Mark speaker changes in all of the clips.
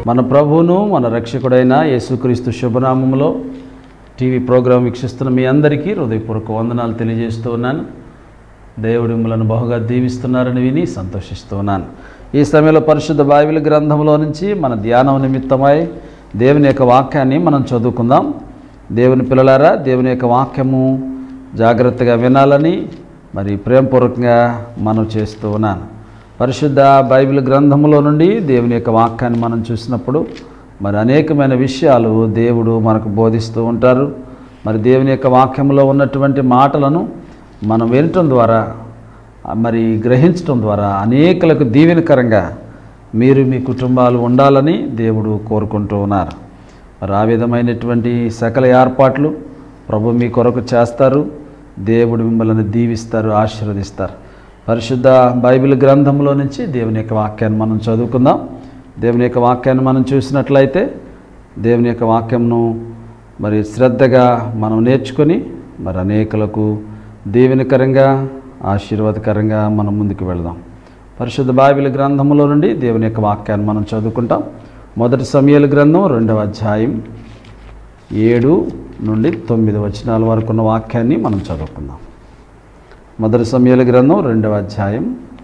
Speaker 1: మన ప్రభువును మన రక్షకుడైన యేసుక్రీస్తు శుభనామంలో టీవీ ప్రోగ్రాం వీక్షిస్తున్న మీ అందరికీ హృదయపూర్వక వందనాలు తెలియజేస్తూ ఉన్నాను దేవుడు మిమ్మల్ని బహుగా దీవిస్తున్నారని విని సంతోషిస్తూ ఉన్నాను ఈ సమయంలో పరిశుద్ధ బైబిల్ గ్రంథంలో నుంచి మన ధ్యానం నిమిత్తమై దేవుని యొక్క వాక్యాన్ని మనం చదువుకుందాం దేవుని పిల్లలారా దేవుని యొక్క వాక్యము జాగ్రత్తగా వినాలని మరి ప్రేమపూర్వకంగా మనం చేస్తూ ఉన్నాను పరిశుద్ధ బైబిల్ గ్రంథంలో నుండి దేవుని యొక్క వాక్యాన్ని మనం చూసినప్పుడు మరి అనేకమైన విషయాలు దేవుడు మనకు బోధిస్తూ ఉంటారు మరి దేవుని యొక్క వాక్యంలో ఉన్నటువంటి మాటలను మనం వినటం ద్వారా మరి గ్రహించటం ద్వారా అనేకులకు దీవెనకరంగా మీరు మీ కుటుంబాలు ఉండాలని దేవుడు కోరుకుంటూ ఉన్నారు మరి ఆ విధమైనటువంటి సకల ఏర్పాట్లు ప్రభు మీ కొరకు చేస్తారు దేవుడు మిమ్మల్ని దీవిస్తారు ఆశీర్వదిస్తారు పరిశుద్ధ బైబిల్ గ్రంథంలో నుంచి దేవుని యొక్క వాక్యాన్ని మనం చదువుకుందాం దేవుని యొక్క వాక్యాన్ని మనం చూసినట్లయితే దేవుని యొక్క వాక్యంను మరి శ్రద్ధగా మనం నేర్చుకొని మరి అనేకులకు దీవెనకరంగా ఆశీర్వాదకరంగా మనం ముందుకు వెళదాం పరిశుద్ధ బైబిల్ గ్రంథంలో నుండి దేవుని యొక్క వాక్యాన్ని మనం చదువుకుంటాం మొదటి సమయాల గ్రంథం రెండవ అధ్యాయం ఏడు నుండి తొమ్మిది వచనాల వరకు ఉన్న వాక్యాన్ని మనం చదువుకుందాం మొదటి సమయాల గ్రంథం రెండవ అధ్యాయం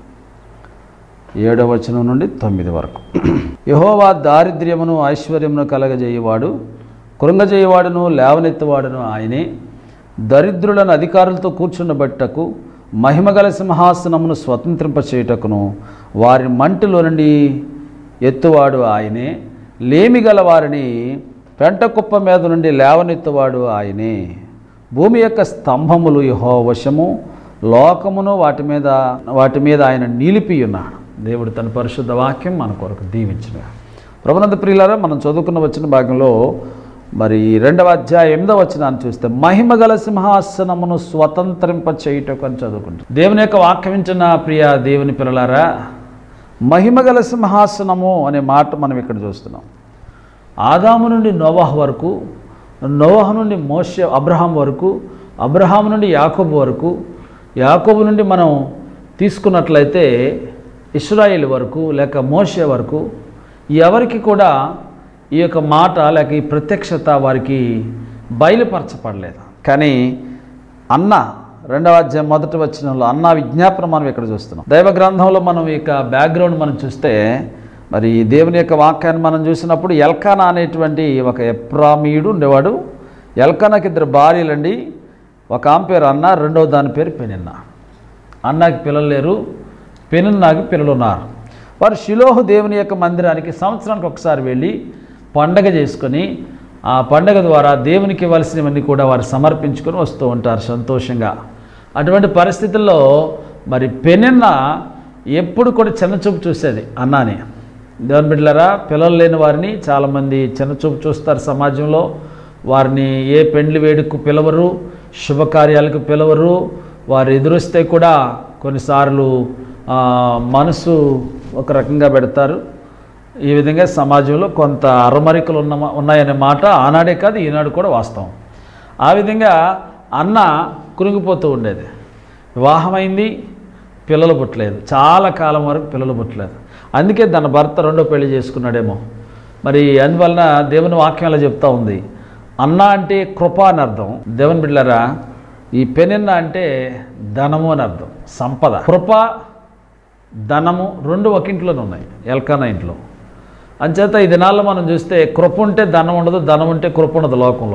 Speaker 1: ఏడవ వచనం నుండి తొమ్మిది వరకు యహోవా దారిద్ర్యమును ఐశ్వర్యమును కలగజేయవాడు కృంగజేయవాడును లేవనెత్తువాడును ఆయనే దరిద్రులను అధికారులతో కూర్చుండబట్టకు మహిమగల సింహాసనమును స్వతంత్రింపచేయుటకును వారి మంటిలో నుండి ఎత్తువాడు ఆయనే లేమిగల వారిని పెంట కుప్ప మీద నుండి లేవనెత్తువాడు ఆయనే భూమి యొక్క స్తంభములు యహో వశము లోకమును వాటి మీద వాటి మీద ఆయన నిలిపి ఉన్నాడు దేవుడు తన పరిశుద్ధ వాక్యం మన కొరకు దీవించిన ప్రభునంద ప్రియులారా మనం చదువుకున్న వచ్చిన భాగంలో మరి రెండవ అధ్యాయం ఎనిమిదవ వచనాన్ని చూస్తే మహిమగల సింహాసనమును స్వతంత్రింప చేయుటకు అని చదువుకుంటాం దేవుని యొక్క వాక్యం ఇచ్చిన ప్రియ దేవుని పిల్లలారా మహిమగల సింహాసనము అనే మాట మనం ఇక్కడ చూస్తున్నాం ఆదాము నుండి నోవాహ్ వరకు నోవాహ్ నుండి మోషే అబ్రహాం వరకు అబ్రహాం నుండి యాకోబు వరకు యాకోబు నుండి మనం తీసుకున్నట్లయితే ఇస్రాయిల్ వరకు లేక మోషే వరకు ఎవరికి కూడా ఈ యొక్క మాట లేక ఈ ప్రత్యక్షత వారికి బయలుపరచపడలేదు కానీ అన్న రెండవ అధ్యాయం మొదటి వచ్చినంలో అన్న విజ్ఞాపన మనం ఇక్కడ చూస్తున్నాం దైవ గ్రంథంలో మనం ఇక బ్యాక్గ్రౌండ్ మనం చూస్తే మరి దేవుని యొక్క వాక్యాన్ని మనం చూసినప్పుడు ఎల్కానా అనేటువంటి ఒక ఎప్రామీయుడు ఉండేవాడు ఎల్కానాకి ఇద్దరు భార్యలండి ఒక ఆమె పేరు అన్న రెండవ దాని పేరు పెనిన్న అన్నకి పిల్లలు లేరు పెనిన్నాకి పిల్లలు ఉన్నారు వారు శిలోహు దేవుని యొక్క మందిరానికి సంవత్సరానికి ఒకసారి వెళ్ళి పండగ చేసుకొని ఆ పండగ ద్వారా దేవునికి ఇవ్వాల్సినవన్నీ కూడా వారు సమర్పించుకొని వస్తూ ఉంటారు సంతోషంగా అటువంటి పరిస్థితుల్లో మరి పెనిన్న ఎప్పుడు కూడా చిన్నచూపు చూసేది అన్నాని దేవుని బిడ్డలారా పిల్లలు లేని వారిని చాలామంది చిన్నచూపు చూస్తారు సమాజంలో వారిని ఏ పెండ్లి వేడుకు పిలవరు శుభకార్యాలకు పిలవరు వారు ఎదురొస్తే కూడా కొన్నిసార్లు ఆ, మనసు ఒక రకంగా పెడతారు ఈ విధంగా సమాజంలో కొంత అరమరికలు ఉన్న ఉన్నాయనే మాట ఆనాడే కాదు ఈనాడు కూడా వాస్తవం ఆ విధంగా అన్న కురిగిపోతూ ఉండేది వివాహమైంది పిల్లలు పుట్టలేదు చాలా కాలం వరకు పిల్లలు పుట్టలేదు అందుకే తన భర్త రెండో పెళ్లి చేసుకున్నాడేమో మరి అందువలన దేవుని వాక్యం అలా చెప్తా ఉంది అన్న అంటే కృప అని అర్థం దేవుని బిడ్డలారా ఈ పెనిన్న అంటే ధనము అని అర్థం సంపద కృప ధనము రెండు ఒక ఇంట్లోనే ఉన్నాయి ఎల్కానా ఇంట్లో అంచేత ఈ దినాల్లో మనం చూస్తే కృప ఉంటే ధనం ఉండదు ధనం ఉంటే కృప ఉండదు లోకంలో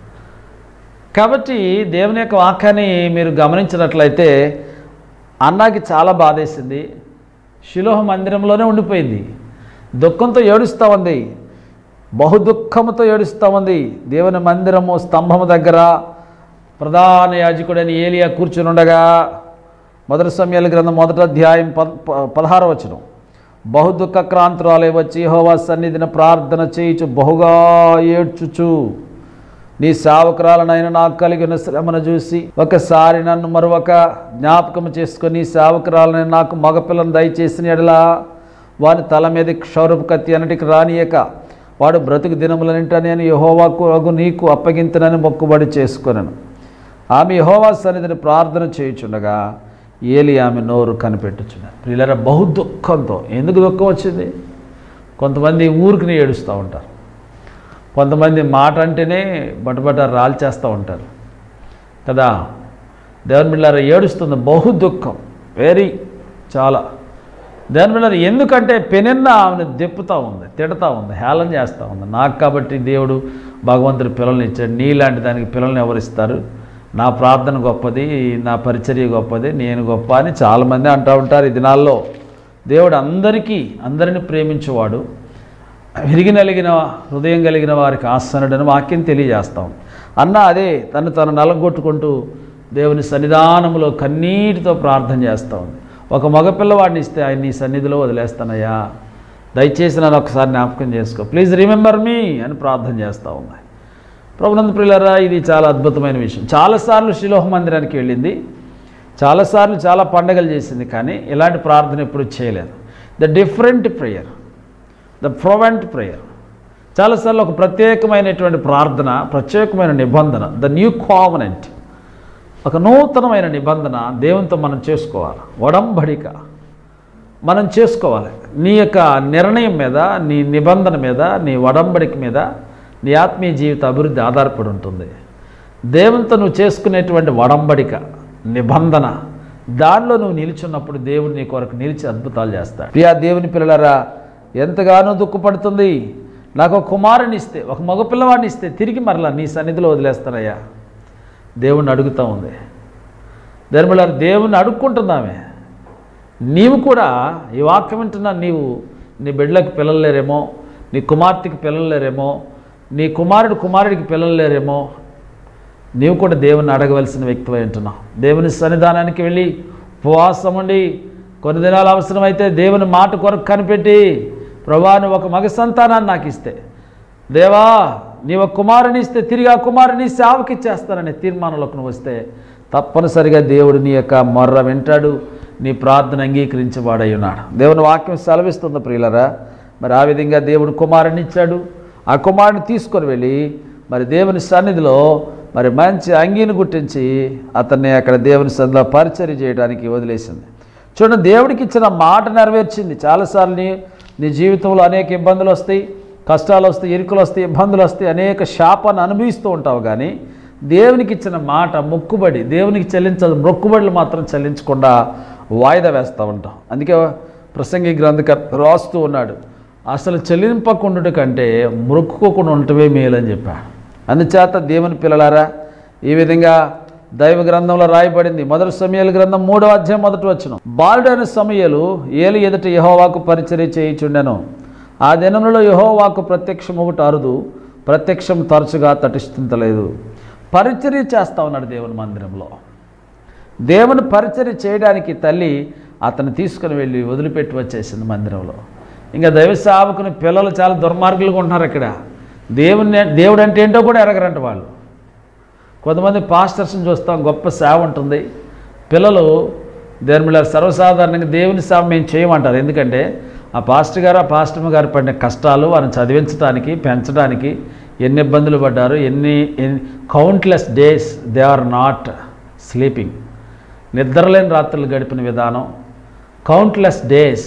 Speaker 1: కాబట్టి దేవుని యొక్క వాక్యాన్ని మీరు గమనించినట్లయితే అన్నాకి చాలా బాధేసింది శిలోహ మందిరంలోనే ఉండిపోయింది దుఃఖంతో ఏడుస్తూ ఉంది బహు దుఃఖంతో ఏడుస్తూ ఉంది దేవుని మందిరము స్తంభము దగ్గర ప్రధాన యాజకుడైన ఏలియా కూర్చుని ఉండగా మొదటి సమయాల గ్రంథం మొదటి అధ్యాయం పద ప- పదహార వచనం బహు దుఃఖ క్రాంతురాలే వచ్చి హోవా సన్నిధిన ప్రార్థన చేయుచు బహుగా ఏడ్చుచు నీ సేవకురాలనైనా నాకు కలిగిన శ్రమను చూసి ఒకసారి నన్ను మరొక జ్ఞాపకం చేసుకొని నీ సేవకురాలనైనా నాకు మగపిల్లను దయచేసిన ఎడలా వాని తల మీద క్షౌరపు కత్తి అన్నిటికి రానియక వాడు బ్రతుకు దినములనింట నేను యహోవాకు అగు నీకు అప్పగింతనని మొక్కుబడి చేసుకొనను ఆమె యహోవా సన్నిధిని ప్రార్థన చేయుచుండగా ఏలి ఆమె నోరు కనిపెట్టుచున్నారు ప్రియులరా బహు దుఃఖంతో ఎందుకు దుఃఖం వచ్చింది కొంతమంది ఊరికి ఏడుస్తూ ఉంటారు కొంతమంది మాట అంటేనే బటబట రాల్చేస్తూ ఉంటారు కదా దేవుని బిళ్ళారా ఏడుస్తుంది బహు దుఃఖం వెరీ చాలా దేవుని బిళ్ళారా ఎందుకంటే పెనెన్న ఆమెను దెప్పుతూ ఉంది తిడతా ఉంది హేళన చేస్తూ ఉంది నాకు కాబట్టి దేవుడు భగవంతుడు పిల్లల్ని ఇచ్చాడు నీలాంటి దానికి పిల్లల్ని ఎవరిస్తారు నా ప్రార్థన గొప్పది నా పరిచర్య గొప్పది నేను గొప్ప అని చాలామంది అంటూ ఉంటారు ఈ దినాల్లో దేవుడు అందరికీ అందరిని ప్రేమించేవాడు విరిగి నలిగిన హృదయం కలిగిన వారికి ఆసనుడని వాక్యం తెలియజేస్తాం అన్న అదే తను తను నలగొట్టుకుంటూ దేవుని సన్నిధానంలో కన్నీటితో ప్రార్థన చేస్తూ ఉంది ఒక మగపిల్లవాడిని ఇస్తే ఆయన నీ సన్నిధిలో వదిలేస్తానయ్యా దయచేసి నన్ను ఒకసారి జ్ఞాపకం చేసుకో ప్లీజ్ రిమెంబర్ మీ అని ప్రార్థన చేస్తూ ఉంది ప్రభునంద ప్రియులరా ఇది చాలా అద్భుతమైన విషయం చాలాసార్లు శిలోహ మందిరానికి వెళ్ళింది చాలాసార్లు చాలా పండగలు చేసింది కానీ ఇలాంటి ప్రార్థన ఎప్పుడు చేయలేదు the different prayer the proven prayer చాలాసార్లు ఒక ప్రత్యేకమైనటువంటి ప్రార్థన ప్రత్యేకమైన నిబంధన ద న్యూ కావనెంట్ ఒక నూతనమైన నిబంధన దేవునితో మనం చేసుకోవాలి ఒడంబడిక మనం చేసుకోవాలి నీ యొక్క నిర్ణయం మీద నీ నిబంధన మీద నీ ఒడంబడిక మీద నీ ఆత్మీయ జీవిత అభివృద్ధి ఆధారపడి ఉంటుంది దేవునితో నువ్వు చేసుకునేటువంటి ఒడంబడిక నిబంధన దానిలో నువ్వు నిలిచున్నప్పుడు దేవుడు నీ కొరకు నిలిచి అద్భుతాలు చేస్తాడు ప్రియా దేవుని పిల్లలరా ఎంతగానో దుఃఖపడుతుంది నాకు ఒక కుమారుని ఇస్తే ఒక మగ పిల్లవాడిని ఇస్తే తిరిగి మరలా నీ సన్నిధిలో వదిలేస్తానయ్యా దేవుణ్ణి అడుగుతూ ఉంది ధర్మల దేవుణ్ణి అడుక్కుంటుందామే నీవు కూడా ఈ వాక్యం వింటున్నా నీవు నీ బిడ్డలకు పిల్లలు లేరేమో నీ కుమార్తెకి పిల్లలు లేరేమో నీ కుమారుడు కుమారుడికి పిల్లలు లేరేమో నీవు కూడా దేవుని అడగవలసిన వ్యక్తివై ఉంటున్నావు దేవుని సన్నిధానానికి వెళ్ళి ఉపవాసం ఉండి కొన్ని దినాలు అవసరమైతే దేవుని మాట కొరకు కనిపెట్టి ప్రభా నువ్వు ఒక మగ సంతానాన్ని నాకు ఇస్తే దేవా నీ ఒక కుమారుని ఇస్తే తిరిగి ఆ కుమారుని సేవకి ఇచ్చేస్తాననే తీర్మానంలోకి నువ్వు వస్తే తప్పనిసరిగా దేవుడు నీ యొక్క మొర్ర వింటాడు నీ ప్రార్థన అంగీకరించేవాడై ఉన్నాడు దేవుని వాక్యం సెలవిస్తుంది ప్రియులరా మరి ఆ విధంగా దేవుడు కుమారుని ఇచ్చాడు ఆ కుమారుని తీసుకొని వెళ్ళి మరి దేవుని సన్నిధిలో మరి మంచి అంగీని గుర్తించి అతన్ని అక్కడ దేవుని సన్నిధిలో పరిచర్య చేయడానికి వదిలేసింది చూడండి దేవుడికి ఇచ్చిన మాట నెరవేర్చింది చాలాసార్లు నీ నీ జీవితంలో అనేక ఇబ్బందులు వస్తాయి కష్టాలు వస్తాయి ఇరుకులు వస్తాయి ఇబ్బందులు వస్తాయి అనేక శాపాన్ని అనుభవిస్తూ ఉంటావు కానీ దేవునికి ఇచ్చిన మాట మొక్కుబడి దేవునికి చెల్లించాలి మొక్కుబడులు మాత్రం చెల్లించకుండా వాయిదా వేస్తూ ఉంటాం అందుకే ప్రసంగి గ్రంథకర్ రాస్తూ ఉన్నాడు అసలు చెల్లింపకుండుట కంటే మొక్కుకోకుండా ఉండటమే మేలని చెప్పాడు అందుచేత దేవుని పిల్లలారా ఈ విధంగా దైవ గ్రంథంలో రాయబడింది మొదటి సమయాల గ్రంథం మూడో అధ్యాయం మొదటి వచ్చిన బాలుడైన సమయలు ఏలు ఎదుట యహోవాకు పరిచర్య చేయుచుండెను ఆ దినములలో యహోవాకు ప్రత్యక్షం ఒకటి అరుదు ప్రత్యక్షం తరచుగా తటిస్తుంటలేదు పరిచర్య చేస్తా ఉన్నాడు దేవుని మందిరంలో దేవుని పరిచర్య చేయడానికి తల్లి అతను తీసుకుని వెళ్ళి వదిలిపెట్టి వచ్చేసింది మందిరంలో ఇంకా దైవ సేవకుని పిల్లలు చాలా దుర్మార్గులుగా ఉంటున్నారు ఇక్కడ దేవుని దేవుడు అంటే ఏంటో కూడా ఎరగరంట వాళ్ళు కొంతమంది పాస్టర్స్ని చూస్తాం గొప్ప సేవ ఉంటుంది పిల్లలు దేవుని సర్వసాధారణంగా దేవుని సేవ మేము చేయమంటారు ఎందుకంటే ఆ పాస్టర్ గారు ఆ పాస్టర్ గారు పడిన కష్టాలు వారిని చదివించడానికి పెంచడానికి ఎన్ని ఇబ్బందులు పడ్డారు ఎన్ని countless days they are not sleeping నిద్రలేని రాత్రులు గడిపిన విధానం countless days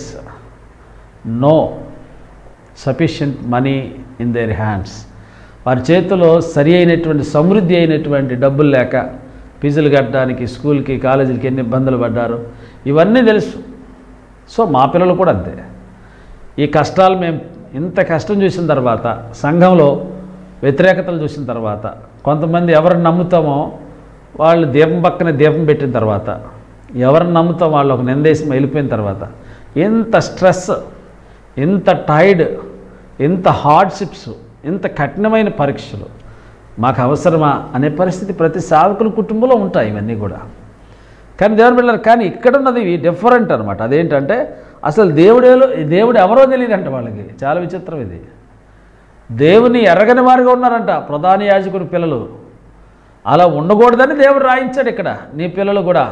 Speaker 1: no sufficient money in their hands వారి చేతిలో సరి అయినటువంటి సమృద్ధి అయినటువంటి డబ్బులు లేక ఫీజులు కట్టడానికి స్కూల్కి కాలేజీలకి ఎన్ని ఇబ్బందులు పడ్డారు ఇవన్నీ తెలుసు సో మా పిల్లలు కూడా అంతే ఈ కష్టాలు మేము ఇంత కష్టం చూసిన తర్వాత సంఘంలో వ్యతిరేకతలు చూసిన తర్వాత కొంతమంది ఎవరిని నమ్ముతామో వాళ్ళు దీపం పక్కన దీపం పెట్టిన తర్వాత ఎవరిని నమ్ముతాం వాళ్ళు ఒక నిందేశం వెళ్ళిపోయిన తర్వాత ఎంత స్ట్రెస్ ఎంత టైర్డ్ ఎంత హార్డ్షిప్స్ ఇంత కఠినమైన పరీక్షలు మాకు అవసరమా అనే పరిస్థితి ప్రతి సాధకుల కుటుంబంలో ఉంటాయి ఇవన్నీ కూడా కానీ దేవుని బిడ్డలు కానీ ఇక్కడ ఉన్నది డిఫరెంట్ అనమాట అదేంటంటే అసలు దేవుడేలో దేవుడు ఎవరో తెలియదంట వాళ్ళకి చాలా విచిత్రం ఇది దేవుని ఎరగని వారిగా ఉన్నారంట ప్రధాన యాజకుడి పిల్లలు అలా ఉండకూడదని దేవుడు రాయించాడు ఇక్కడ నీ పిల్లలు కూడా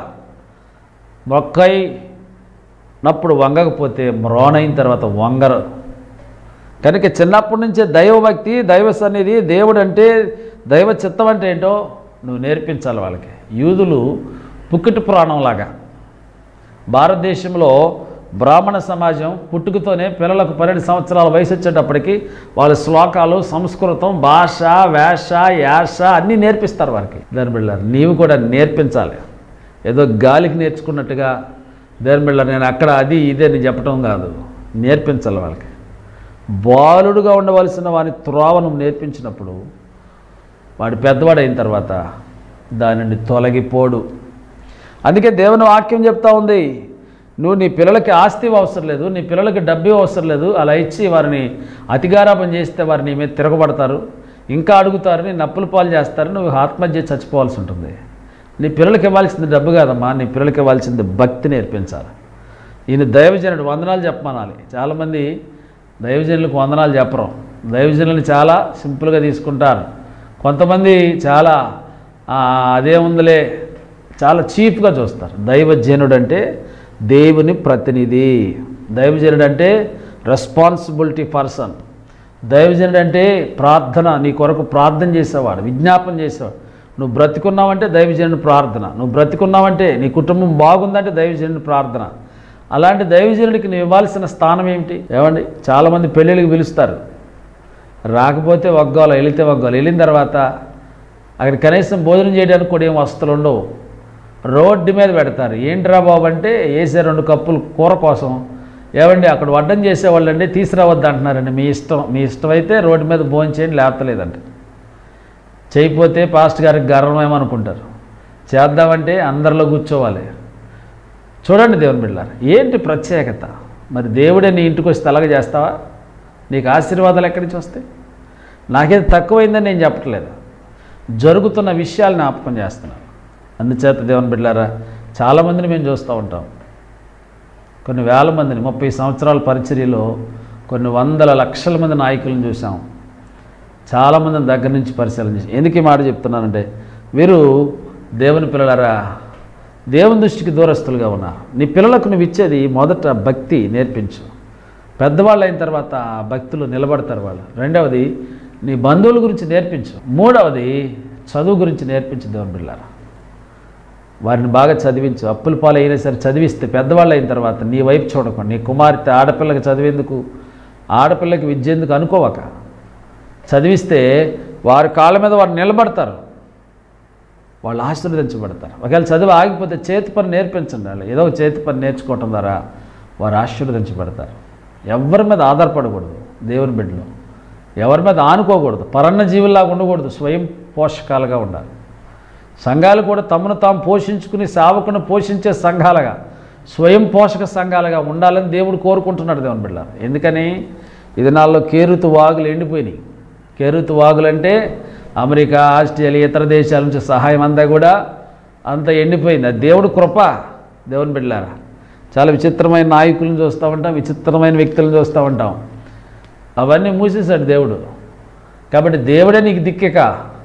Speaker 1: మొక్కై నప్పుడు వంగకపోతే మ్రోనైన తర్వాత వంగరు కనుక చిన్నప్పటి నుంచే దైవభక్తి దైవ సన్నిధి దేవుడు అంటే దైవ చిత్తం అంటే ఏంటో నువ్వు నేర్పించాలి వాళ్ళకి యూదులు పుక్కిటి పురాణంలాగా భారతదేశంలో బ్రాహ్మణ సమాజం పుట్టుకతోనే పిల్లలకు పన్నెండు సంవత్సరాల వయసు వచ్చేటప్పటికి వాళ్ళ శ్లోకాలు సంస్కృతం భాష వేష యాస అన్నీ నేర్పిస్తారు వారికి దాని బిళ్ళారు నీవు కూడా నేర్పించాలి ఏదో గాలికి నేర్చుకున్నట్టుగా దేని బిళ్ళ నేను అక్కడ అది ఇదే అని చెప్పడం కాదు నేర్పించాలి వాళ్ళకి బాలుడుగా ఉండవలసిన వాని త్రోవను నేర్పించినప్పుడు వాడు పెద్దవాడు అయిన తర్వాత దాని నుండి తొలగిపోడు అందుకే దేవుని వాక్యం చెప్తా ఉంది నువ్వు నీ పిల్లలకి ఆస్తి అవసరం లేదు నీ పిల్లలకి డబ్బు అవసరం లేదు అలా ఇచ్చి వారిని అతిగారాపం చేస్తే వారు నీ మీద తిరగబడతారు ఇంకా అడుగుతారు నీ నప్పుల పాలు చేస్తారు నువ్వు ఆత్మహత్య చచ్చిపోవాల్సి ఉంటుంది నీ పిల్లలకి ఇవ్వాల్సింది డబ్బు కాదమ్మా నీ పిల్లలకి ఇవ్వాల్సింది భక్తి నేర్పించాలి ఈయన దైవజనుడు వందనాలు చెప్పమనాలి చాలామంది దైవజనులకు వందనాలు చెప్పరు దైవజనులను చాలా సింపుల్గా తీసుకుంటారు కొంతమంది చాలా "ఆ, అదే ఉందిలే చాలా చీప్గా చూస్తారు దైవజనుడు అంటే దేవుని ప్రతినిధి దైవజనుడు అంటే రెస్పాన్సిబిలిటీ పర్సన్ దైవజనుడు అంటే ప్రార్థన నీ కొరకు ప్రార్థన చేసేవాడు విజ్ఞాపన చేసేవాడు నువ్వు బ్రతికున్నావంటే దైవజనుడి ప్రార్థన నువ్వు బ్రతికున్నావంటే నీ కుటుంబం బాగుందంటే దైవజనుడి ప్రార్థన అలాంటి దైవజనుడికి నువ్వు ఇవ్వాల్సిన స్థానం ఏమిటి ఏమండి చాలామంది పెళ్ళిళ్ళకి పిలుస్తారు రాకపోతే వగ్గాలు వెళితే వగ్గాలు వెళ్ళిన తర్వాత అక్కడ కనీసం భోజనం చేయడానికి కూడా ఏం వస్తువులు ఉండవు రోడ్డు మీద పెడతారు ఏంట్రా బాబు అంటే వేసే రెండు కప్పులు కూర కోసం ఏమండి అక్కడ వడ్డం చేసేవాళ్ళండి తీసుకురావద్దు అంటున్నారండి మీ ఇష్టం మీ ఇష్టం అయితే రోడ్డు మీద భోజనం చేయండి లేపలేదంట చేయకపోతే పాస్ట్ గారికి గర్వమేమనుకుంటారు చేద్దామంటే అందరిలో కూర్చోవాలి చూడండి దేవుని బిడ్డారు ఏంటి ప్రత్యేకత మరి దేవుడే నీ ఇంటికి వచ్చి తలగ చేస్తావా నీకు ఆశీర్వాదాలు ఎక్కడి నుంచి వస్తాయి నాకేది తక్కువైందని నేను చెప్పట్లేదు జరుగుతున్న విషయాలు జ్ఞాపకం చేస్తున్నాను అందుచేత దేవుని బిడ్డారా చాలామందిని మేము చూస్తూ ఉంటాం కొన్ని వేల మందిని ముప్పై సంవత్సరాల పరిచర్యలో కొన్ని వందల లక్షల మంది నాయకులను చూసాం చాలామందిని దగ్గర నుంచి పరిశీలన చేసి ఎందుకు ఈ మాట చెప్తున్నానంటే వీరు దేవుని పిల్లలారా దేవుని దృష్టికి దూరస్తులుగా ఉన్నారు నీ పిల్లలకు నువ్వు ఇచ్చేది మొదట భక్తి నేర్పించు పెద్దవాళ్ళు అయిన తర్వాత ఆ భక్తులు నిలబడతారు వాళ్ళు రెండవది నీ బంధువుల గురించి నేర్పించు మూడవది చదువు గురించి నేర్పించు దేవుని పిల్లారా వారిని బాగా చదివించు అప్పుల పాలు అయినా సరే చదివిస్తే పెద్దవాళ్ళు అయిన తర్వాత నీ వైపు చూడకుండా నీ కుమార్తె ఆడపిల్లకి చదివేందుకు ఆడపిల్లకి విద్య ఎందుకు అనుకోవక చదివిస్తే వారి కాళ్ళ మీద వారు నిలబడతారు వాళ్ళు ఆశీర్వదించబడతారు ఒకవేళ చదువు ఆగిపోతే చేతి పని నేర్పించండి వాళ్ళు ఏదో ఒక చేతి పని నేర్చుకోవటం ద్వారా వారు ఆశీర్వదించబడతారు ఎవరి మీద ఆధారపడకూడదు దేవుని బిడ్డలు ఎవరి మీద ఆనుకోకూడదు పరన్న జీవుల్లాగా ఉండకూడదు స్వయం పోషకాలుగా ఉండాలి సంఘాలు కూడా తమను తాము పోషించుకుని సేవకును పోషించే సంఘాలుగా స్వయం పోషక సంఘాలుగా ఉండాలని దేవుడు కోరుకుంటున్నాడు దేవుని బిడ్డ ఎందుకని ఇది నాలో కేరుతు వాగులు ఎండిపోయినాయి కేరుతు వాగులు అంటే అమెరికా ఆస్ట్రేలియా ఇతర దేశాల నుంచి సహాయం అంతా కూడా అంత ఎండిపోయింది అది దేవుడు కృప దేవుని బిడ్డలారా చాలా విచిత్రమైన నాయకులను చూస్తూ ఉంటాం విచిత్రమైన వ్యక్తులను చూస్తూ ఉంటాం అవన్నీ మూసేశాడు దేవుడు కాబట్టి దేవుడే నీకు దిక్కిక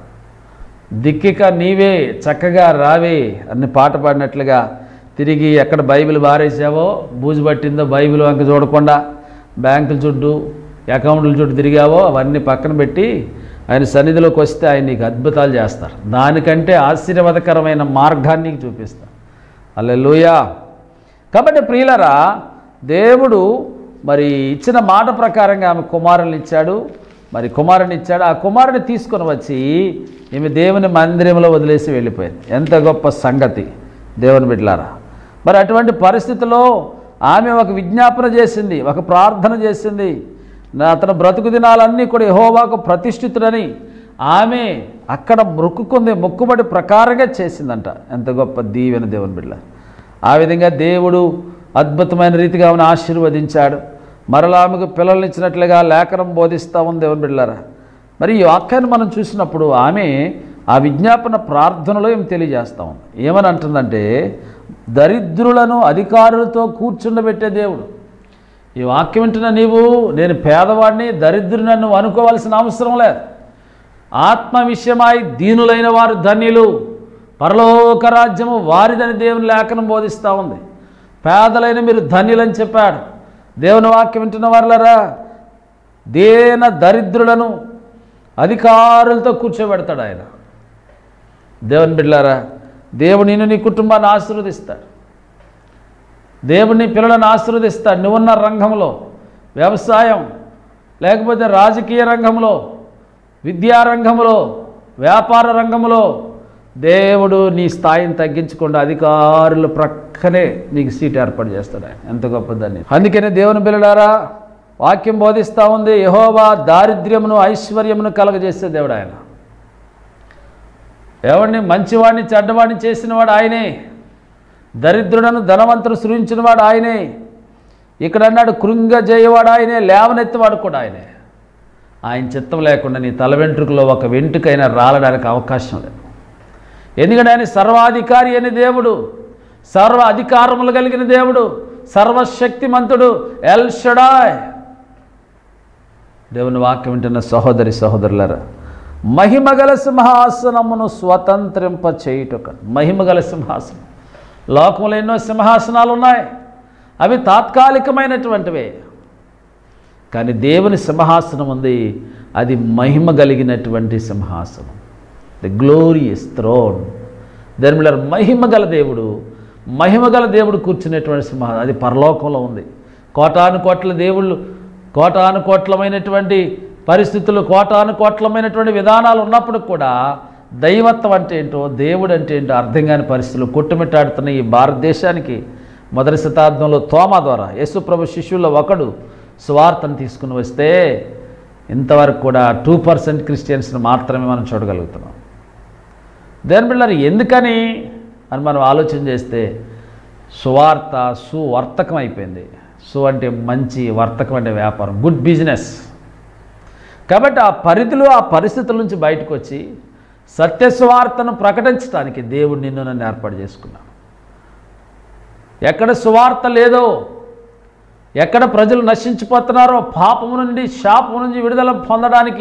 Speaker 1: దిక్కిక నీవే చక్కగా రావే అన్ని పాట పాడినట్లుగా తిరిగి ఎక్కడ బైబిల్ బారేసావో బూజు పట్టిందో బైబిల్ వంక చూడకుండా బ్యాంకుల చుట్టూ అకౌంట్ల చుట్టూ తిరిగావో అవన్నీ పక్కన పెట్టి ఆయన సన్నిధిలోకి వస్తే ఆయన నీకు అద్భుతాలు చేస్తారు దానికంటే ఆశీర్వాదకరమైన మార్గాన్ని నీకు చూపిస్తారు అల్లెలుయా కాబట్టి ప్రియులరా దేవుడు మరి ఇచ్చిన మాట ప్రకారంగా ఆమె కుమారుని ఇచ్చాడు మరి కుమారుని ఇచ్చాడు ఆ కుమారుని తీసుకొని వచ్చి ఈమె దేవుని మందిరంలో వదిలేసి వెళ్ళిపోయింది ఎంత గొప్ప సంగతి దేవుని బిడ్డలారా మరి అటువంటి పరిస్థితిలో ఆమె ఒక విజ్ఞాపన చేసింది ఒక ప్రార్థన చేసింది నా అతను బ్రతుకు దినాలన్నీ కూడా యహోవాకు ప్రతిష్ఠితుడని ఆమె అక్కడ మొక్కుకుంది మొక్కుబడి ప్రకారంగా చేసిందంట ఎంత గొప్ప దీవెన దేవుని బిడ్డ ఆ విధంగా దేవుడు అద్భుతమైన రీతిగా ఆమెను ఆశీర్వదించాడు మరలా ఆమెకు పిల్లల్ని ఇచ్చినట్లుగా లేఖనం బోధిస్తూ ఉంది దేవుని బిడ్డారా మరి ఈ వాక్యాన్ని మనం చూసినప్పుడు ఆమె ఆ విజ్ఞాపన ప్రార్థనలో ఏం తెలియజేస్తా ఉంది ఏమని అంటుందంటే దరిద్రులను అధికారులతో కూర్చుండబెట్టే దేవుడు ఈ వాక్యం వింటున్న నీవు నేను పేదవాడిని దరిద్రుని నువ్వు అనుకోవాల్సిన అవసరం లేదు ఆత్మ విషయమై దీనులైన వారు ధన్యులు పరలోక రాజ్యము వారిదని దేవుని లేఖనం బోధిస్తూ ఉంది పేదలైన మీరు ధన్యులని చెప్పాడు దేవుని వాక్యం వింటున్న వారులరా దేన దరిద్రులను అధికారులతో కూర్చోబెడతాడు ఆయన దేవుని బిడ్డారా దేవుడు నిన్ను నీ కుటుంబాన్ని ఆశీర్వదిస్తాడు దేవుని పిల్లలను ఆశీర్వదిస్తాడు నువ్వున్న రంగంలో వ్యవసాయం లేకపోతే రాజకీయ రంగంలో విద్యా రంగంలో వ్యాపార రంగంలో దేవుడు నీ స్థాయిని తగ్గించకుండా అధికారులు ప్రక్కనే నీకు సీట్ ఏర్పాటు చేస్తాడు ఆయన. ఎంత గొప్పదని అందుకనే దేవుని పిల్లడారా వాక్యం బోధిస్తూ ఉంది యహోవా దారిద్ర్యమును ఐశ్వర్యమును కలగజేసే దేవుడు ఆయన ఎవరిని మంచివాడిని చెడ్డవాడిని చేసినవాడు ఆయనే దరిద్రుడను ధనవంతుడు సృజించినవాడు ఆయనే ఇక్కడ అన్నాడు కృంగజేయవాడు ఆయనే లేవనెత్తివాడు కూడా ఆయనే ఆయన చిత్తం లేకుండా నీ తల వెంట్రుకలో ఒక వెంట్రుకైనా రాలడానికి అవకాశం లేదు ఎందుకంటే ఆయన సర్వాధికారి అని దేవుడు సర్వ అధికారములు కలిగిన దేవుడు సర్వశక్తిమంతుడు ఎల్ షడాయ్ దేవుని వాక్యం వింటున్న సహోదరి సహోదరులరా మహిమగల సింహాసనమును స్వతంత్రింప చేయుటక మహిమగల సింహాసనం లోకంలో ఎన్నో సింహాసనాలు ఉన్నాయి అవి తాత్కాలికమైనటువంటివే కానీ దేవుని సింహాసనం ఉంది అది మహిమ కలిగినటువంటి సింహాసనం ది గ్లోరియస్ థ్రోన్ ధర్మిల మహిమ గల దేవుడు మహిమ గల దేవుడు కూర్చునేటువంటి సింహాసనం అది పరలోకంలో ఉంది కోటాను కోట్ల దేవుళ్ళు కోటాను కోట్లమైనటువంటి పరిస్థితులు కోటాను కోట్లమైనటువంటి విధానాలు ఉన్నప్పుడు కూడా దైవత్వం అంటే ఏంటో దేవుడు అంటే ఏంటో అర్థం కాని పరిస్థితులు కొట్టుమిట్టాడుతున్న ఈ భారతదేశానికి మొదటి శతాబ్దంలో తోమ ద్వారా యేసుప్రభు శిష్యుల్లో ఒకడు సువార్తను తీసుకుని వస్తే ఇంతవరకు కూడా టూ పర్సెంట్ క్రిస్టియన్స్ని మాత్రమే మనం చూడగలుగుతున్నాం దేని బిళ్ళారు ఎందుకని అని మనం ఆలోచన చేస్తే సువార్త సువర్తకం అయిపోయింది సు అంటే మంచి వర్తకం అంటే వ్యాపారం గుడ్ బిజినెస్ కాబట్టి ఆ పరిధిలో ఆ పరిస్థితుల నుంచి బయటకు వచ్చి సత్య సువార్తను ప్రకటించడానికి దేవుడు నిన్ను నన్ను ఏర్పాటు చేసుకున్నాను ఎక్కడ సువార్త లేదో ఎక్కడ ప్రజలు నశించిపోతున్నారో పాపము నుండి శాపము నుంచి విడుదల పొందడానికి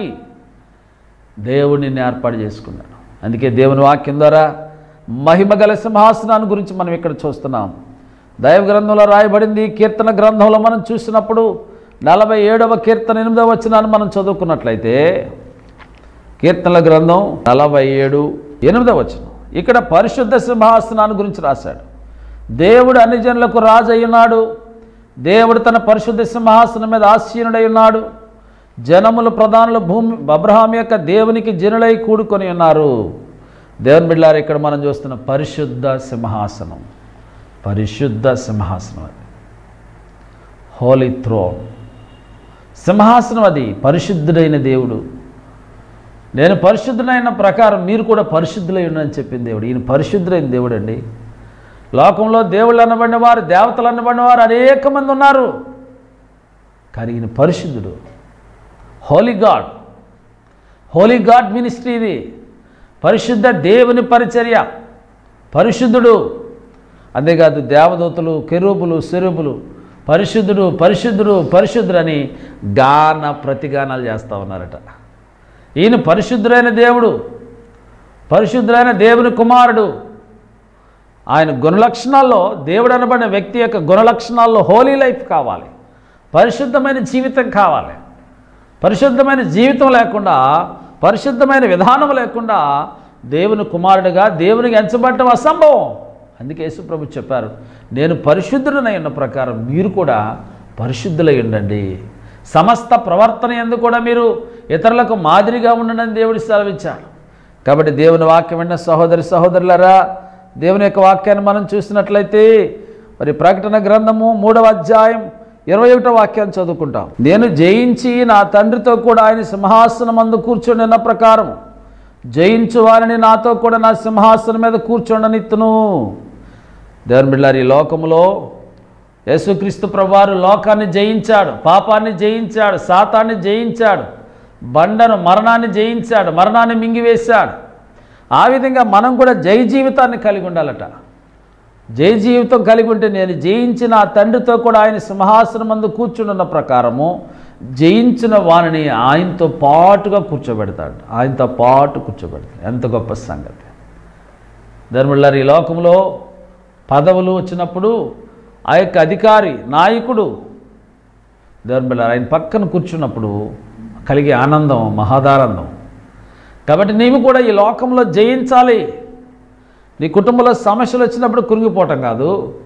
Speaker 1: దేవుడు నిన్ను ఏర్పాటు చేసుకున్నాడు అందుకే దేవుని వాక్యం ద్వారా మహిమగల సింహాసనాన్ని గురించి మనం ఇక్కడ చూస్తున్నాం దైవ గ్రంథంలో రాయబడింది కీర్తన గ్రంథంలో మనం చూసినప్పుడు నలభై ఏడవ కీర్తన ఎనిమిదవ వచనాన్ని మనం చదువుకున్నట్లయితే కీర్తనల గ్రంథం నలభై ఏడు ఎనిమిదవ వచనం ఇక్కడ పరిశుద్ధ సింహాసనాన్ని గురించి రాశాడు దేవుడు అన్ని జనులకు రాజు అయ్యున్నాడు దేవుడు తన పరిశుద్ధ సింహాసనం మీద ఆసీనుడై ఉన్నాడు జనములు ప్రధానులు భూమి అబ్రహాం యొక్క దేవునికి జనులై కూడుకొని ఉన్నారు దేవుని బిడ్డారు ఇక్కడ మనం చూస్తున్న పరిశుద్ధ సింహాసనం పరిశుద్ధ సింహాసనం అది హోలీ థ్రోన్ సింహాసనం అది పరిశుద్ధుడైన దేవుడు నేను పరిశుద్ధుడైన ప్రకారం మీరు కూడా పరిశుద్ధులై ఉండని చెప్పింది దేవుడు ఈయన పరిశుద్ధులైన దేవుడు అండి లోకంలో దేవుళ్ళు అనబడిన వారు దేవతలు అనబడిన వారు అనేక మంది ఉన్నారు కానీ ఈయన పరిశుద్ధుడు holy God holy God ministry ఇది పరిశుద్ధ దేవుని పరిచర్య పరిశుద్ధుడు అంతేకాదు దేవదూతలు కెరూపులు సెరూపులు పరిశుద్ధుడు పరిశుద్ధుడు పరిశుద్ధుడు అని గాన ప్రతిగానాలు చేస్తూ ఉన్నారట ఈయన పరిశుద్ధుడైన దేవుడు పరిశుద్ధుడైన దేవుని కుమారుడు ఆయన గుణలక్షణాల్లో దేవుడు అనబడిన వ్యక్తి యొక్క గుణలక్షణాల్లో హోలీ లైఫ్ కావాలి పరిశుద్ధమైన జీవితం కావాలి పరిశుద్ధమైన జీవితం లేకుండా పరిశుద్ధమైన విధానం లేకుండా దేవుని కుమారుడిగా దేవునికి ఎంచబడటం అసంభవం అందుకే యేసుప్రభు చెప్పారు నేను పరిశుద్ధుడనై ఉన్న ప్రకారం మీరు కూడా పరిశుద్ధులై ఉండండి సమస్త ప్రవర్తన ఎందు కూడా మీరు ఇతరులకు మాదిరిగా ఉండనని దేవుడి సెలవిచ్చాడు కాబట్టి దేవుని వాక్యం విన్న సహోదరి సహోదరులరా దేవుని యొక్క వాక్యాన్ని మనం చూసినట్లయితే మరి ప్రకటన గ్రంథము మూడవ అధ్యాయం ఇరవై ఒకటో వాక్యాన్ని చదువుకుంటాం నేను జయించి నా తండ్రితో కూడా ఆయన సింహాసనం అందు కూర్చొని ఉన్న ప్రకారం జయించు వారిని నాతో కూడా నా సింహాసనం మీద కూర్చోండనిత్తును దేవుని బిళ్ళారు ఈ లోకములో యేసుక్రీస్తు ప్రభువారు లోకాన్ని జయించాడు పాపాన్ని జయించాడు సాతాన్ని జయించాడు బండను మరణాన్ని జయించాడు మరణాన్ని మింగివేశాడు ఆ విధంగా మనం కూడా జై జీవితాన్ని కలిగి ఉండాలట జై జీవితం కలిగి ఉంటే నేను జయించిన ఆ తండ్రితో కూడా ఆయన సింహాసనం మందు కూర్చున్న ప్రకారము జయించిన వారిని ఆయనతో పాటుగా కూర్చోబెడతాడు ఆయనతో పాటు కూర్చోబెడతాడు ఎంత గొప్ప సంగతి ధర్మళ్ళారు ఈ లోకంలో పదవులు వచ్చినప్పుడు ఆ యొక్క అధికారి నాయకుడు ధర్మళ్ళారు ఆయన పక్కన కూర్చున్నప్పుడు కలిగే ఆనందం మహదానందం కాబట్టి నీవు కూడా ఈ లోకంలో జయించాలి నీ కుటుంబంలో సమస్యలు వచ్చినప్పుడు కురిగిపోవటం కాదు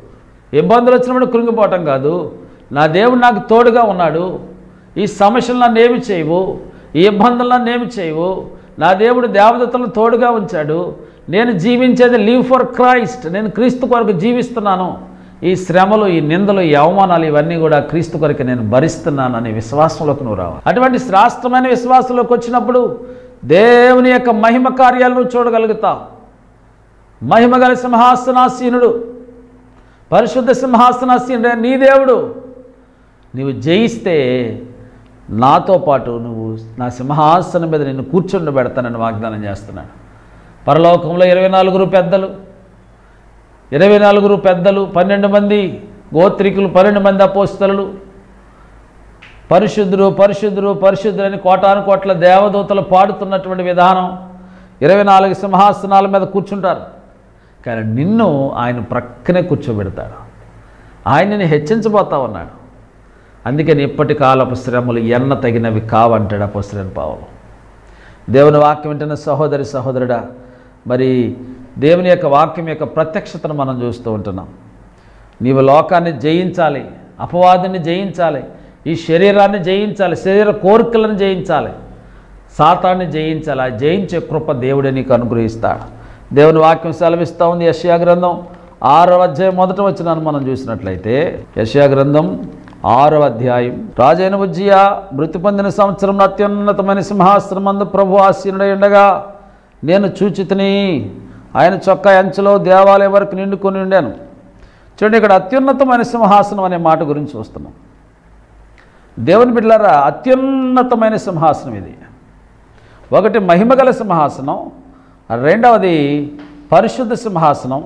Speaker 1: ఇబ్బందులు వచ్చినప్పుడు కృంగిపోవటం కాదు నా దేవుడు నాకు తోడుగా ఉన్నాడు ఈ సమస్యలు నన్ను ఏమి చేయవు ఈ ఇబ్బందులు నన్ను ఏమి చేయవు నా దేవుడు దేవదత్తలను తోడుగా ఉంచాడు నేను జీవించేది లీవ్ ఫర్ క్రైస్ట్ నేను క్రీస్తు కొరకు జీవిస్తున్నాను ఈ శ్రమలు ఈ నిందలు ఈ అవమానాలు ఇవన్నీ కూడా క్రీస్తు కొరకు నేను భరిస్తున్నాను అనే విశ్వాసంలోకి నువ్వు రావాలి అటువంటి శ్రాష్టమైన విశ్వాసంలోకి వచ్చినప్పుడు దేవుని యొక్క మహిమ కార్యాలను నువ్వు చూడగలుగుతావు మహిమగల సింహాసనాసీనుడు పరిశుద్ధ సింహాసనాసీనుడే నీ దేవుడు నీవు జయిస్తే నాతో పాటు నువ్వు నా సింహాసనం మీద నిన్ను కూర్చుండబెడతానని వాగ్దానం చేస్తున్నాను పరలోకంలో ఇరవై నలుగురు పెద్దలు ఇరవై నలుగురు పెద్దలు పన్నెండు మంది గోత్రికులు పన్నెండు మంది అపోస్తలు పరిశుద్ధుడు పరిశుద్ధుడు పరిశుద్ధుడు అని కోటాను కోట్ల దేవదూతలు పాడుతున్నటువంటి విధానం ఇరవై నాలుగు సింహాసనాల మీద కూర్చుంటారు కానీ నిన్ను ఆయన ప్రక్కనే కూర్చోబెడతాడు ఆయన నిన్ను హెచ్చించబోతా ఉన్నాడు అందుకని ఇప్పటి కాలపు శ్రమలు ఎన్న తగినవి కావంటాడు అపోస్తులని పావులు దేవుని వాక్యం వింటున్న సహోదరి సహోదరుడా మరి దేవుని యొక్క వాక్యం యొక్క ప్రత్యక్షతను మనం చూస్తూ ఉంటున్నాం నీవు లోకాన్ని జయించాలి అపవాదిని జయించాలి ఈ శరీరాన్ని జయించాలి శరీర కోరికలను జయించాలి సాతాన్ని జయించాలి ఆ జయించే కృప దేవుడే నీకు అనుగ్రహిస్తాడు దేవుని వాక్యం సెలవిస్తూ ఉంది యశ్యా గ్రంథం ఆరవ అధ్యాయం మొదట వచ్చినాను మనం చూసినట్లయితే యశ్యా గ్రంథం ఆరవ అధ్యాయం రాజైన ఉజ్జియా మృతి పొందిన సంవత్సరం అత్యున్నతమైన సింహాసనం మందు ప్రభు ఆసీనుడై ఉండగా నేను చూచితిని ఆయన చొక్కా అంచులో దేవాలయం వరకు నిండుకొని ఉండాను చూడండి ఇక్కడ అత్యున్నతమైన సింహాసనం అనే మాట గురించి చూస్తున్నాం దేవుని బిడ్డలారా అత్యున్నతమైన సింహాసనం ఇది ఒకటి మహిమగల సింహాసనం రెండవది పరిశుద్ధ సింహాసనం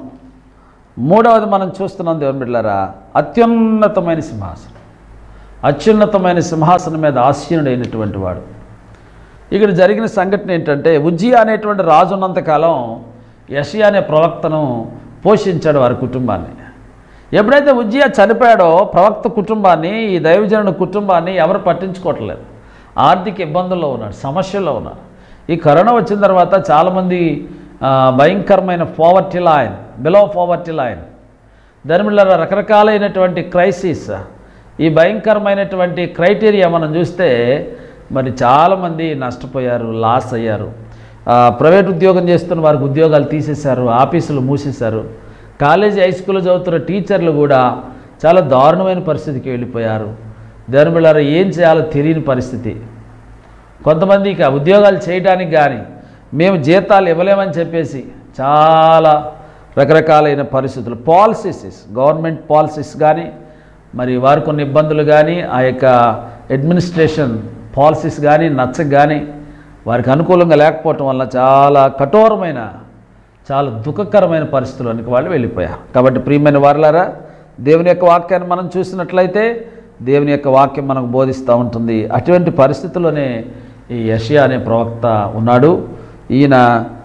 Speaker 1: మూడవది మనం చూస్తున్నాం దేవుని బిడ్డలారా అత్యున్నతమైన సింహాసనం అత్యున్నతమైన సింహాసనం మీద ఆసీనుడైనటువంటి వాడు ఇక్కడ జరిగిన సంఘటన ఏంటంటే ఉజ్జియా అనేటువంటి రాజు ఉన్నంతకాలం యషియా అనే ప్రవక్తను పోషించాడు వారి కుటుంబాన్ని ఎప్పుడైతే ఉజ్జియా చనిపోయాడో ప్రవక్త కుటుంబాన్ని ఈ దైవజనుని కుటుంబాన్ని ఎవరు పట్టించుకోవట్లేదు ఆర్థిక ఇబ్బందుల్లో ఉన్నాడు సమస్యల్లో ఉన్నారు ఈ కరోనా వచ్చిన తర్వాత చాలామంది ఆ, భయంకరమైన poverty line below poverty line దాని రకరకాలైనటువంటి క్రైసిస్ ఈ భయంకరమైనటువంటి క్రైటీరియా మనం చూస్తే మరి చాలామంది నష్టపోయారు లాస్ అయ్యారు ఆ, ప్రైవేట్ ఉద్యోగం చేస్తున్న వారికి ఉద్యోగాలు తీసేశారు ఆఫీసులు మూసేశారు కాలేజీ హై స్కూల్లో చదువుతున్న టీచర్లు కూడా చాలా దారుణమైన పరిస్థితికి వెళ్ళిపోయారు దాని ఏం చేయాలో తెలియని పరిస్థితి కొంతమంది ఇక ఉద్యోగాలు చేయడానికి కానీ మేము జీతాలు ఇవ్వలేమని చెప్పేసి చాలా రకరకాలైన పరిస్థితులు పాలసీస్ గవర్నమెంట్ పాలసీస్ కానీ మరి వారు కొన్ని ఇబ్బందులు కానీ ఆ యొక్క అడ్మినిస్ట్రేషన్ పాలసీస్ కానీ నచ్చక కానీ వారికి అనుకూలంగా లేకపోవటం వల్ల చాలా కఠోరమైన చాలా దుఃఖకరమైన పరిస్థితుల్లోనికి వాళ్ళు వెళ్ళిపోయారు కాబట్టి ప్రియమైన వారులారా దేవుని యొక్క వాక్యాన్ని మనం చూసినట్లయితే దేవుని యొక్క వాక్యం మనకు బోధిస్తూ ఉంటుంది అటువంటి పరిస్థితుల్లోనే ఈ యషియా అనే ప్రవక్త ఉన్నాడు ఈయన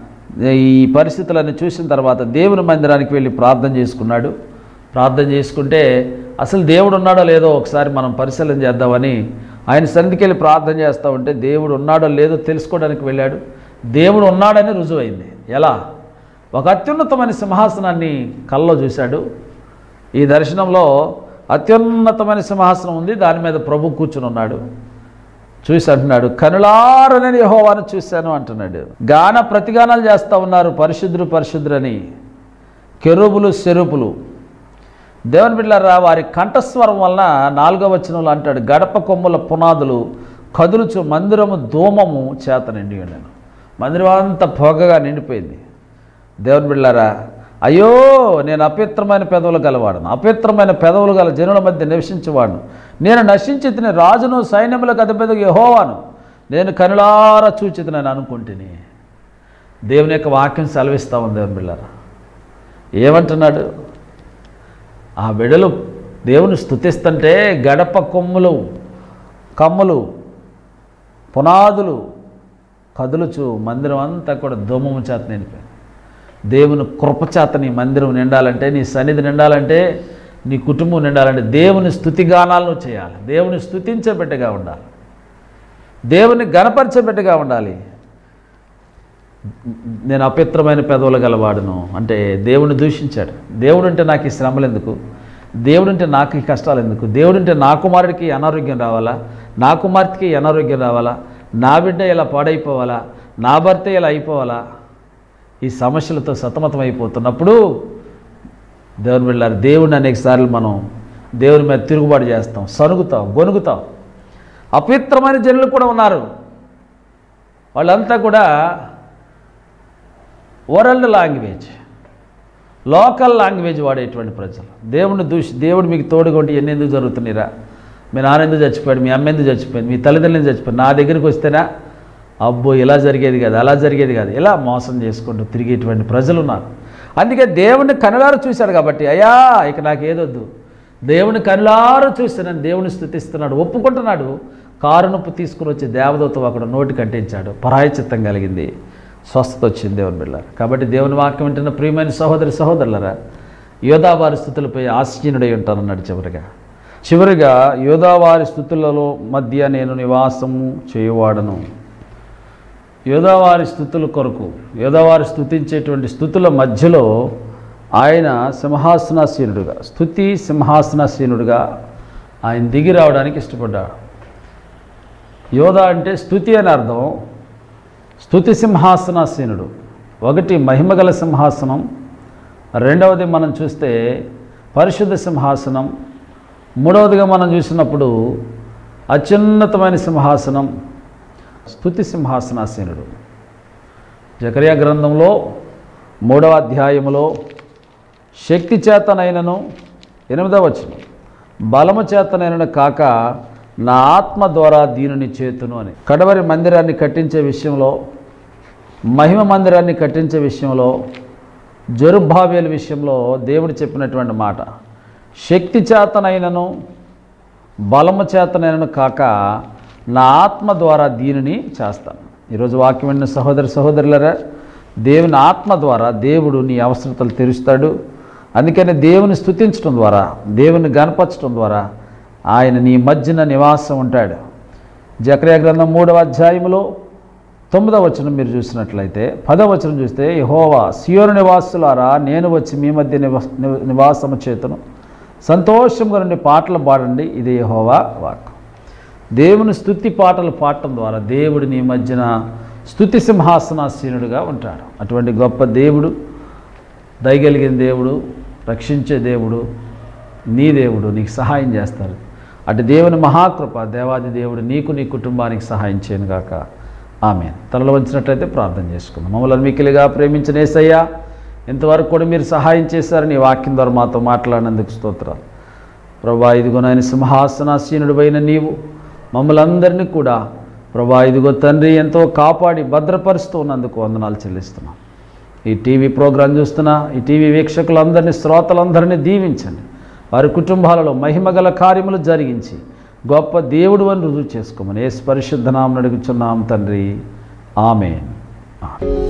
Speaker 1: ఈ పరిస్థితులన్నీ చూసిన తర్వాత దేవుని మందిరానికి వెళ్ళి ప్రార్థన చేసుకున్నాడు ప్రార్థన చేసుకుంటే అసలు దేవుడు ఉన్నాడో లేదో ఒకసారి మనం పరిశీలన చేద్దామని ఆయన సన్నిధికి వెళ్ళి ప్రార్థన చేస్తూ ఉంటే దేవుడు ఉన్నాడో లేదో తెలుసుకోవడానికి వెళ్ళాడు దేవుడు ఉన్నాడని రుజువైంది ఎలా ఒక అత్యున్నతమైన సింహాసనాన్ని కల్లో చూశాడు ఈ దర్శనంలో అత్యున్నతమైన సింహాసనం ఉంది దాని మీద ప్రభు కూర్చుని ఉన్నాడు చూసి అంటున్నాడు కనులారనని యెహోవాను చూశాను అంటున్నాడు గాన ప్రతిగానాలు చేస్తూ ఉన్నారు పరిశుద్ధుడు పరిశుద్ధులని కెరుబులు సెరుపులు దేవుని బిడ్డలారా వారి కంఠస్వరం వలన నాలుగవ వచనంలో అంటాడు గడప కొమ్ముల పునాదులు కదులుచు మందిరము ధూమము చేత నిండి ఉన్నాను మందిరం అంతా పొగగా నిండిపోయింది దేవుని బిడ్డలారా అయ్యో నేను అపవిత్రమైన పెదవులు గలవాడను అపవిత్రమైన పెదవులు గల జనుల మధ్య నివసించేవాడును నేను నశించి తిని రాజును సైన్యములకు అధిపతికి యెహోవాను నేను కనులారా చూచితనని అనుకుంటుని దేవుని యొక్క వాక్యం సెలవిస్తా ఉంది దేవుని బిళ్ళారా ఏమంటున్నాడు ఆ బిడలు దేవుని స్థుతిస్తుంటే గడప కొమ్ములు కమ్ములు పునాదులు కదులుచు మందిరం అంతా కూడా ధూమము చేత నిండిపోయింది దేవుని కృపచేత నీ మందిరం నిండాలంటే నీ సన్నిధి నిండాలంటే నీ కుటుంబం నిండాలంటే దేవుని స్థుతిగానాలను చేయాలి దేవుని స్థుతించే బిడ్డగా ఉండాలి దేవుని గణపరిచే బిడ్డగా ఉండాలి నేను అపవిత్రమైన పెదవులు గలవాడును అంటే దేవుని దూషించాడు దేవుడు అంటే నాకు ఈ శ్రమలు ఎందుకు దేవుడుంటే నాకు ఈ కష్టాలు ఎందుకు దేవుడుంటే నా కుమారుడికి అనారోగ్యం రావాలా నా కుమార్తెకి అనారోగ్యం రావాలా నా బిడ్డ ఇలా పాడైపోవాలా నా భర్త ఇలా అయిపోవాలా ఈ సమస్యలతో సతమతం అయిపోతున్నప్పుడు దేవుని వెళ్ళారు దేవుడిని అనేక సార్లు మనం దేవుని మీద తిరుగుబాటు చేస్తాం సనుగుతాం గొనుగుతాం అపవిత్రమైన జనులు కూడా ఉన్నారు వాళ్ళంతా కూడా వరల్డ్ లాంగ్వేజ్ లోకల్ లాంగ్వేజ్ వాడేటువంటి ప్రజలు దేవుడిని దూషి దేవుడు మీకు తోడుగా ఉండి ఎన్ని ఎందుకు జరుగుతున్నాయిరా మీ నాన్న ఎందుకు చచ్చిపోయాడు మీ అమ్మ ఎందుకు చచ్చిపోయింది మీ తల్లిదండ్రులు చచ్చిపోయాడు నా దగ్గరికి వస్తేనా అబ్బో ఇలా జరిగేది కాదు అలా జరిగేది కాదు ఇలా మోసం చేసుకుంటూ తిరిగేటువంటి ప్రజలు ఉన్నారు అందుకే దేవుడిని కనులారు చూశాడు కాబట్టి అయ్యా ఇక నాకు ఏదొద్దు దేవుని కనులారు చూస్తున్నాను దేవుని స్థుతిస్తున్నాడు ఒప్పుకుంటున్నాడు కారు నొప్పి తీసుకుని వచ్చి దేవదూత ఒకడు నోటి కంటించాడు పరాయచిత్తం కలిగింది స్వస్థత వచ్చింది దేవుని బిళ్ళారు కాబట్టి దేవుని వాక్యం వింటున్న ప్రియమైన సహోదరి సహోదరులరా యోధావారి స్థుతులపై ఆశీనుడై ఉంటానన్నాడు చివరిగా చివరిగా యోధావారి స్థుతులలో మధ్య నేను నివాసము చేయువాడను యోధావారి స్థుతుల కొరకు యోధావారి స్థుతించేటువంటి స్థుతుల మధ్యలో ఆయన సింహాసనాసీనుడుగా స్థుతి సింహాసనాసీనుడుగా ఆయన దిగి రావడానికి ఇష్టపడ్డాడు యోధ అంటే స్థుతి అని అర్థం స్థుతి సింహాసనాసీనుడు ఒకటి మహిమగల సింహాసనం రెండవది మనం చూస్తే పరిశుద్ధ సింహాసనం మూడవదిగా మనం చూసినప్పుడు అత్యున్నతమైన సింహాసనం స్థుతి సింహాసనాసీనుడు జకర్యా గ్రంథంలో మూడవ అధ్యాయములో శక్తి చేతనైనను ఎనిమిదవ వచనం బలము చేతనైనను కాక నా ఆత్మ ద్వారా దీనిని చేతును అని కడవరి మందిరాన్ని కట్టించే విషయంలో మహిమ మందిరాన్ని కట్టించే విషయంలో జరుభావ్యాల విషయంలో దేవుడు చెప్పినటువంటి మాట శక్తి చేతనైనను బలము చేతనైనను కాక నా ఆత్మ ద్వారా దీనిని చేస్తాను ఈరోజు వాక్యం విన్న సహోదరి సహోదరులరా దేవుని ఆత్మ ద్వారా దేవుడు నీ అవసరతలు తెరుస్తాడు అందుకని దేవుని స్తుతించడం ద్వారా దేవుని గనపరచడం ద్వారా ఆయన నీ మధ్యన నివాసం ఉంటాడు జకర్యా గ్రంథం మూడవ అధ్యాయములో తొమ్మిదవ వచనం మీరు చూసినట్లయితే పదవ వచనం చూస్తే యహోవా సియోను నివాసులారా నేను వచ్చి మీ మధ్య నివా నివాసము చేతును సంతోషంగా నుండి పాటలు పాడండి ఇది యహోవా వాక్ దేవుని స్తుతి పాటలు పాడటం ద్వారా దేవుడు నీ మధ్యన స్తుతి సింహాసనాసీనుడుగా ఉంటాడు అటువంటి గొప్ప దేవుడు దయగలిగిన దేవుడు రక్షించే దేవుడు నీ దేవుడు నీకు సహాయం చేస్తారు అటు దేవుని మహాకృప దేవాది దేవుడు నీకు నీ కుటుంబానికి సహాయం చేయను గాక ఆమె తలలో వంచినట్లయితే ప్రార్థన చేసుకుందాం మమ్మల్ని మిక్కిలిగా ప్రేమించిన ఏసయ్యా ఇంతవరకు కూడా మీరు సహాయం చేశారని ఈ వాక్యం ద్వారా మాతో మాట్లాడినందుకు స్తోత్రాలు ప్రభా ఇదిగో నాయన సింహాసనాసీనుడివైన నీవు మమ్మల్ని అందరినీ కూడా ప్రభా ఇదిగో తండ్రి ఎంతో కాపాడి భద్రపరుస్తూ ఉన్నందుకు వందనాలు చెల్లిస్తున్నాం ఈ టీవీ ప్రోగ్రాం చూస్తున్న ఈ టీవీ వీక్షకులందరినీ శ్రోతలందరినీ దీవించండి వారి కుటుంబాలలో మహిమగల కార్యములు జరిగించి గొప్ప దేవుడు అని రుజువు చేసుకోమని ఏ పరిశుద్ధ నామం అడుగుచున్నాం తండ్రి ఆమె